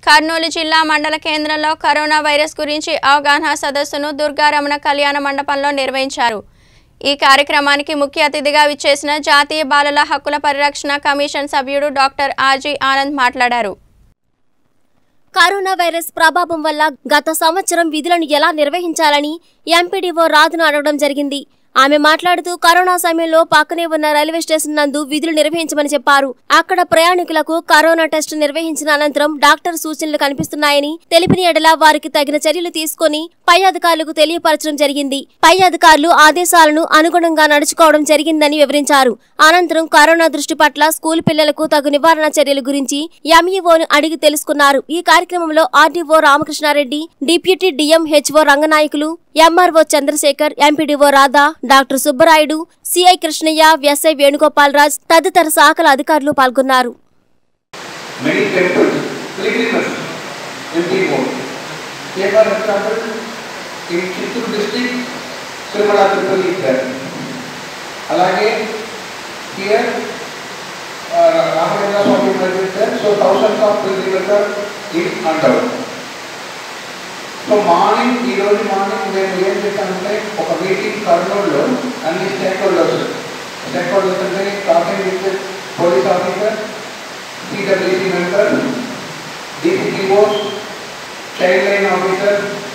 కర్నూలు జిల్లా మండల కేంద్రంలో కరోనా వైరస్ గురించి అవగాహన సదస్సును దుర్గారమణ కళ్యాణ మండపంలో నిర్వహించారు ఈ కార్యక్రమానికి ముఖ్య అతిథిగా విచ్చేసిన జాతీయ బాలల హక్కుల పరిరక్షణ కమిషన్ సభ్యుడు డాక్టర్ ఆర్జీ ఆనంద్ మాట్లాడారు కరోనా వైరస్ ప్రభావం వల్ల గత సంవత్సరం విధులను ఎలా నిర్వహించాలని ఎంపీడీఓ రాధును అడగడం జరిగింది ఆమె మాట్లాడుతూ కరోనా సమయంలో పక్కనే ఉన్న రైల్వే స్టేషన్ నందు విధులు నిర్వహించమని చెప్పారు అక్కడ ప్రయాణికులకు కరోనా టెస్ట్ నిర్వహించిన అనంతరం డాక్టర్ సూచనలు కనిపిస్తున్నాయని తెలిపిన ఎడల వారికి తగిన చర్యలు తీసుకొని పై అధికారులకు తెలియపరచడం జరిగింది పై అధికారులు ఆదేశాలను అనుగుణంగా నడుచుకోవడం జరిగిందని వివరించారు అనంతరం కరోనా దృష్టి పట్ల స్కూల్ పిల్లలకు తగు నివారణ చర్యల గురించి ఎంఈఓను అడిగి తెలుసుకున్నారు ఈ కార్యక్రమంలో RDO Ramakrishna Reddy deputy DM HO Ranganayakulu MRO Chandrasekhar MPDO Radha doctor Subbarayudu CI Krishnaiah SI Venugopal Raj తదితర శాఖల అధికారులు పాల్గొన్నారు many temples, pilgrimages, empty more. Take for example, in Chittoor district, Srimala Tirupati is there. అలాగే here, uh, Raghvendra Swami Mandir is there, so thousands of pilgrimages are in and out. So morning ఈ రోజు morning మేము ఏం చేశామంటే ఒక meeting కర్నూలులో అన్ని stake holders stake holders అంటే talking with police officer CWC member DCPO child line officer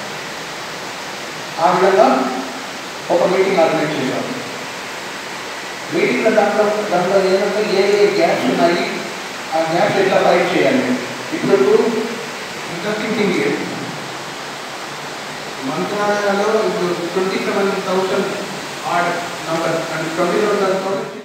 ఆ విధంగా ఒక మీటింగ్ ఆర్గనైజ్ చేశాం మీటింగ్లో దాంట్లో దాంట్లో ఏంటంటే ఏ ఏ గ్యాప్స్ ఉన్నాయి ఆ గ్యాప్స్ ఎట్లా ఫైట్ చేయాలి ఇప్పుడు ఇంట్రెస్టింగ్ థింగ్ మంత్రాలయాలో ఇప్పుడు twenty seven thousand odd number అంటే ట్వంటీ సెవెన్ థౌసండ్